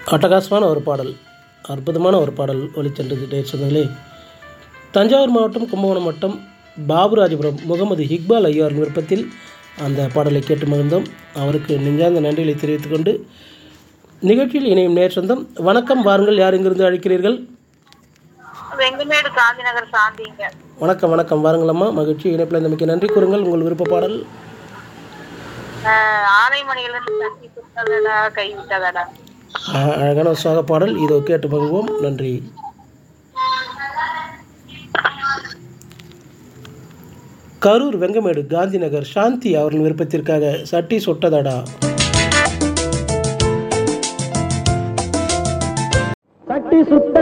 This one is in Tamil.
அட்டகாசமான ஒரு பாடல் அற்புதமான ஒரு பாடல் ஒளிச்சென்றது டேட் சொன்னங்களே தஞ்சாவூர் மாவட்டம் கும்பகோணம் வட்டம் பாபுராஜபுரம் முகமது இக்பால் ஐயார் விருப்பத்தில் அந்த பாடலை கேட்டு மகிழ்ந்தோம் அவருக்கு நெஞ்சார்ந்த நன்றிகளை தெரிவித்துக் கொண்டு நிகழ்ச்சியில் இணையும் நேர் சொந்தம் வணக்கம் வாருங்கள் யார் இங்கிருந்து அழைக்கிறீர்கள் வெங்கமேடு காந்திநகர் சாந்திங்க வணக்கம் வணக்கம் வாருங்களம்மா மகிழ்ச்சி இணைப்பில் நமக்கு நன்றி கூறுங்கள் உங்கள் விருப்ப பாடல் ஆஹ் ஆலைமணியிலிருந்து தண்ணி சுத்ததடா கைவிட்டதடா அ- அழகான ஒரு சோக பாடல் இதோ கேட்டு மகிழ்வோம் நன்றி கரூர் வெங்கமேடு காந்தி நகர் சாந்தி அவர்கள் விருப்பத்திற்காக சட்டி சொட்டதடா சட்டி சுட்ட